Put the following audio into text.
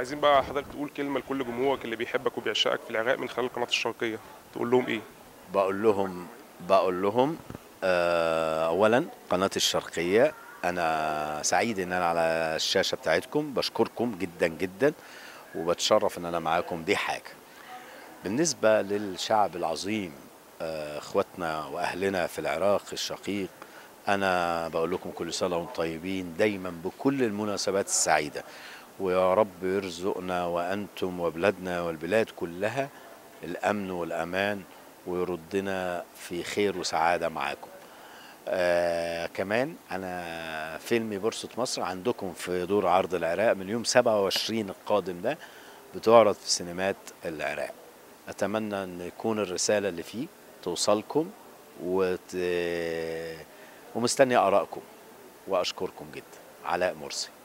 عايزين بقى حضرتك تقول كلمه لكل جمهورك اللي بيحبك وبيعشقك في العراق من خلال القناه الشرقيه تقول لهم ايه بقول لهم بقول لهم آه، اولا قناه الشرقيه انا سعيد ان انا على الشاشه بتاعتكم بشكركم جدا جدا وبتشرف ان انا معاكم دي حاجه بالنسبه للشعب العظيم آه، اخواتنا واهلنا في العراق الشقيق انا بقول لكم كل سنه وانتم طيبين دايما بكل المناسبات السعيده ويا رب يرزقنا وانتم وبلادنا والبلاد كلها الامن والامان ويردنا في خير وسعاده معاكم آه كمان انا فيلمي بورصه مصر عندكم في دور عرض العراق من يوم 27 القادم ده بتعرض في سينمات العراق اتمنى ان يكون الرساله اللي فيه توصلكم وت... ومستني ارائكم واشكركم جدا علاء مرسي